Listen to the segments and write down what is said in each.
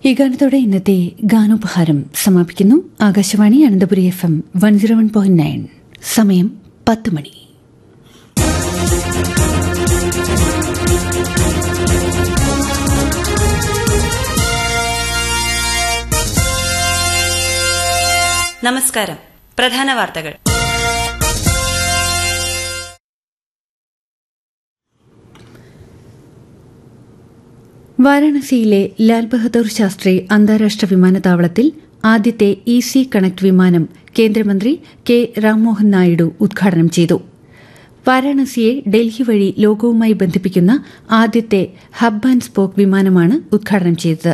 ഈ ഗാനത്തോടെ ഇന്നത്തെ ഗാനോപഹാരം സമാപിക്കുന്നു Akashvani Ananthapuri F M one zero one point nine സമയം പത്ത് മണി നമസ്കാരം പ്രധാന വാർത്തകൾ വാരാണസിയിലെ ലാൽ ബഹദൂർ ശാസ്ത്രി അന്താരാഷ്ട്ര വിമാനത്താവളത്തിൽ ആദ്യത്തെ ഇ സി കണക്ട് വിമാനം കേന്ദ്രമന്ത്രി കെ രാംമോഹൻ നായിഡു ഉദ്ഘാടനം ചെയ്തു വാരാണസിയെ ഡൽഹി വഴി ലോകവുമായി ബന്ധിപ്പിക്കുന്ന ആദ്യത്തെ ഹബ് ആൻഡ് സ്പോക്ക് വിമാനമാണ് ഉദ്ഘാടനം ചെയ്തത്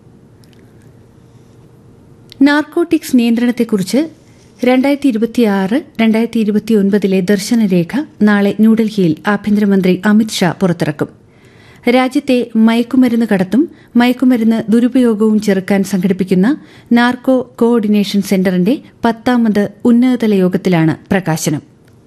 നാർക്കോട്ടിക്സ് നിയന്ത്രണത്തെക്കുറിച്ച് രണ്ടായിരത്തി ഇരുപത്തിയാറ് രണ്ടായിരത്തി ഇരുപത്തിയൊൻപതിലെ ദർശനരേഖ നാളെ ന്യൂഡൽഹിയിൽ ആഭ്യന്തരമന്ത്രി അമിത്ഷാ പുറത്തിറക്കും രാജ്യത്തെ മയക്കുമരുന്ന് കടത്തും മയക്കുമരുന്ന് ദുരുപയോഗവും ചെറുക്കാൻ സംഘടിപ്പിക്കുന്ന നാർക്കോ കോഓർഡിനേഷൻ സെന്ററിന്റെ പത്താമത് ഉന്നതതല യോഗത്തിലാണ് പ്രകാശനം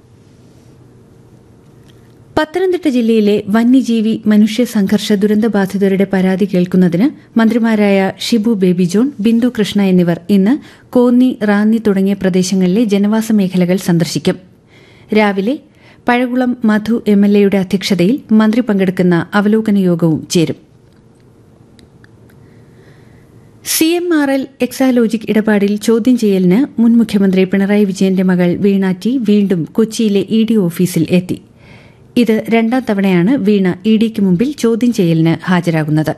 പത്തനംതിട്ട ജില്ലയിലെ വന്യജീവി മനുഷ്യ സംഘർഷ ദുരന്തബാധിതരുടെ പരാതി കേൾക്കുന്നതിന് മന്ത്രിമാരായ ഷിബു ബേബി ജോൺ ബിന്ദു കൃഷ്ണ എന്നിവർ ഇന്ന് കോന്നി റാന്നി തുടങ്ങിയ പ്രദേശങ്ങളിലെ ജനവാസ മേഖലകൾ സന്ദർശിക്കും രാവിലെ പഴകുളം മധു എം എൽ എയുടെ അധ്യക്ഷതയിൽ മന്ത്രി പങ്കെടുക്കുന്ന അവലോകന യോഗവും ചേരും C M R L Exalogic ഇടപാടിൽ ചോദ്യം ചെയ്യലിന് മുൻ മുഖ്യമന്ത്രി പിണറായി വിജയന്റെ മകൾ വീണ ടി വീണ്ടും കൊച്ചിയിലെ ഇ ഡി ഓഫീസിൽ എത്തി ഇത് രണ്ടാം തവണയാണ് വീണ ഇ ഡിക്ക് മുമ്പിൽ ചോദ്യം ചെയ്യലിന് ഹാജരാകുന്നത്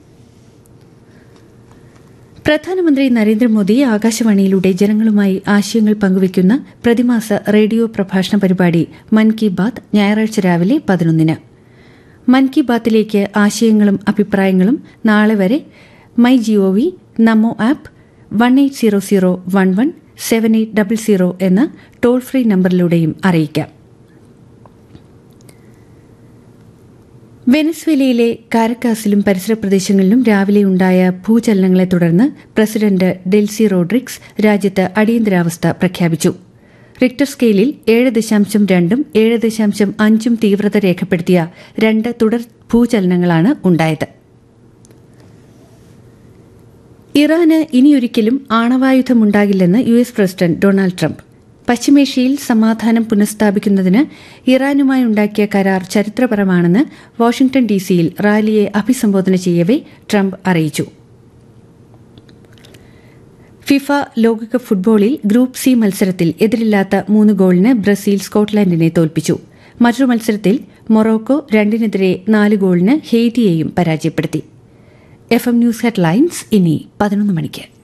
പ്രധാനമന്ത്രി നരേന്ദ്രമോദി ആകാശവാണിയിലൂടെ ജനങ്ങളുമായി ആശയങ്ങൾ പങ്കുവയ്ക്കുന്ന പ്രതിമാസ റേഡിയോ പ്രഭാഷണ പരിപാടി മൻ കി ബാത് ഞായറാഴ്ച രാവിലെ പതിനൊന്നിന് മൻ കി ബാത്തിലേക്ക് ആശയങ്ങളും അഭിപ്രായങ്ങളും നാളെ വരെ my G O V Namo app one eight zero zero one one seven eight double zero എന്ന ടോൾ ഫ്രീ നമ്പറിലൂടെയും അറിയിക്കാം വെനസ്വേലയിലെ കാരക്കാസിലും പരിസര പ്രദേശങ്ങളിലും രാവിലെയുണ്ടായ ഭൂചലനങ്ങളെ തുടർന്ന് പ്രസിഡന്റ് ഡെൽസി റോഡ്രിക്സ് രാജ്യത്ത് അടിയന്തരാവസ്ഥ പ്രഖ്യാപിച്ചു റിക്ടർ സ്കെയിലിൽ ഏഴ് ദശാംശം രണ്ടും ഏഴ് ദശാംശം അഞ്ചും തീവ്രത രേഖപ്പെടുത്തിയ രണ്ട് തുടർ ഭൂചലനങ്ങളാണ് ഉണ്ടായത് ഇറാന് ഇനിയൊരിക്കലും ആണവായുധമുണ്ടാകില്ലെന്ന് U S president Donald Trump പശ്ചിമേഷ്യയിൽ സമാധാനം പുനഃസ്ഥാപിക്കുന്നതിന് ഇറാനുമായി ഉണ്ടാക്കിയ കരാർ ചരിത്രപരമാണെന്ന് വാഷിംഗ്ടൺ ഡിസിയിൽ റാലിയെ അഭിസംബോധന ചെയ്യവെ ട്രംപ് അറിയിച്ചു ഫിഫ ലോകകപ്പ് ഫുട്ബോളിൽ ഗ്രൂപ്പ് സി മത്സരത്തിൽ എതിരില്ലാത്ത മൂന്ന് ഗോളിന് ബ്രസീൽ സ്കോട്ട്ലൻഡിനെ തോൽപ്പിച്ചു മറ്റൊരു മത്സരത്തിൽ മൊറോക്കോ രണ്ടിനെതിരെ നാല് ഗോളിന് ഹെയ്റ്റിയെയും പരാജയപ്പെടുത്തി എഫ് എം ന്യൂസ് ഹെഡ്ലൈൻസ് ഇനി പതിനൊന്ന് മണിക്ക്